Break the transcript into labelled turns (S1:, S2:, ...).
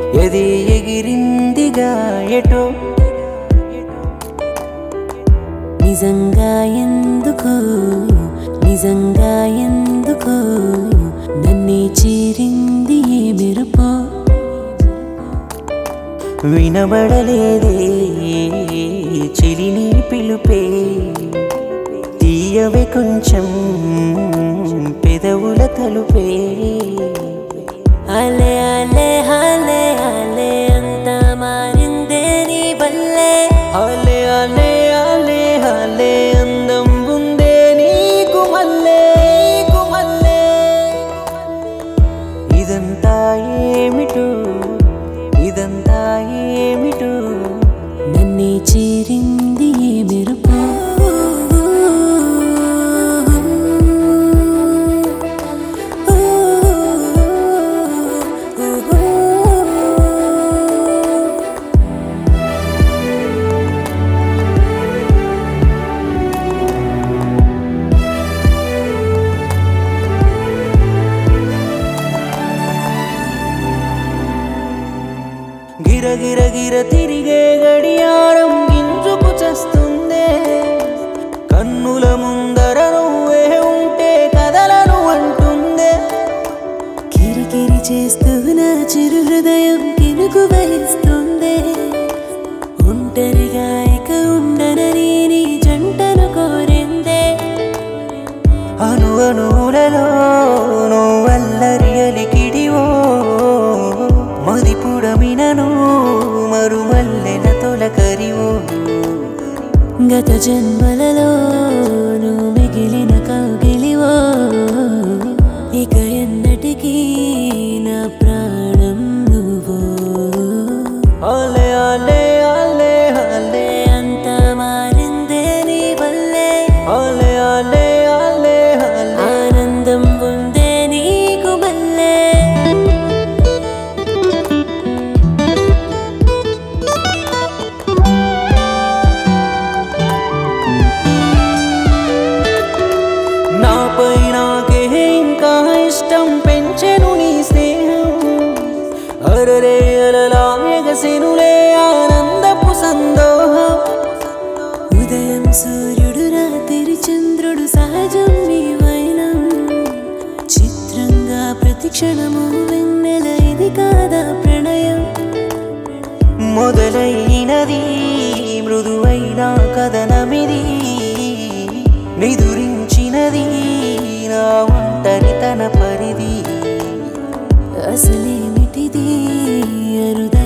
S1: ఎది ఎగిరిందిగా ఎటో
S2: నిజంగా ఎందుకు నిజంగా ఎందుకు నన్నే చేరింది ఈ మెరుపు
S1: వినబడలేదే చెలిని పిలుపే తీయవే కొంచెం పెదవుల తలుపే
S2: అలే అలే అలే అలే అంతా మారిందే నీ వల్లే
S1: అలే అలే అలే అలే అందం ఉందే నీకు మల్లే నీకు మల్లే ఇదంతా ఏమిటో ఇదంతా ఏమిటో
S2: నన్నే చేరింది ఈ మెరుపు
S1: గిర గిర గిర తిరిగే గడియారం గింజుకు చస్తుందే కన్నుల ముందర నువ్వే ఉంటే కదలను అంటుందే
S2: కిరికిరి చేస్తూ నా చిరు హృదయం కినుకు వహిస్తుంది ఒంటరిగా ఇక ఉండనని నీ జంటను కోరిందే
S1: అను అణువులలో నువ్వల్లరి అలికిడివో మదిపుడమినను మరుమల్లెల తొలకరివో
S2: గత జన్మలలో నువ్వు మిగిలిన కౌగిలివో ఇక ఎన్నటికీ నా ప్రాణం నువ్వు
S1: అలే అలే అలే అలే
S2: అంత మారిందే నీ వల్లే
S1: అలే అలే అలే అలే
S2: ఆనందం ఉందే నీకు మల్లే
S1: నాపై నాకే ఇంకా ఇష్టం పెంచెను నీ స్నేహం అరరే అలలా ఎగసెనులే ఆనందపు సందోహం
S2: ఉదయం సూర్యుడు రాత్రి చంద్రుడు సహజం నీ వైనం చిత్రంగా ప్రతి క్షణము వెన్నెల ఇది కాదా ప్రణయం
S1: మొదలైనది మృదువైన కథనమిది నిదురించినది నా ఒంటరితన పరిధి
S2: అసలేమిటిది అరుద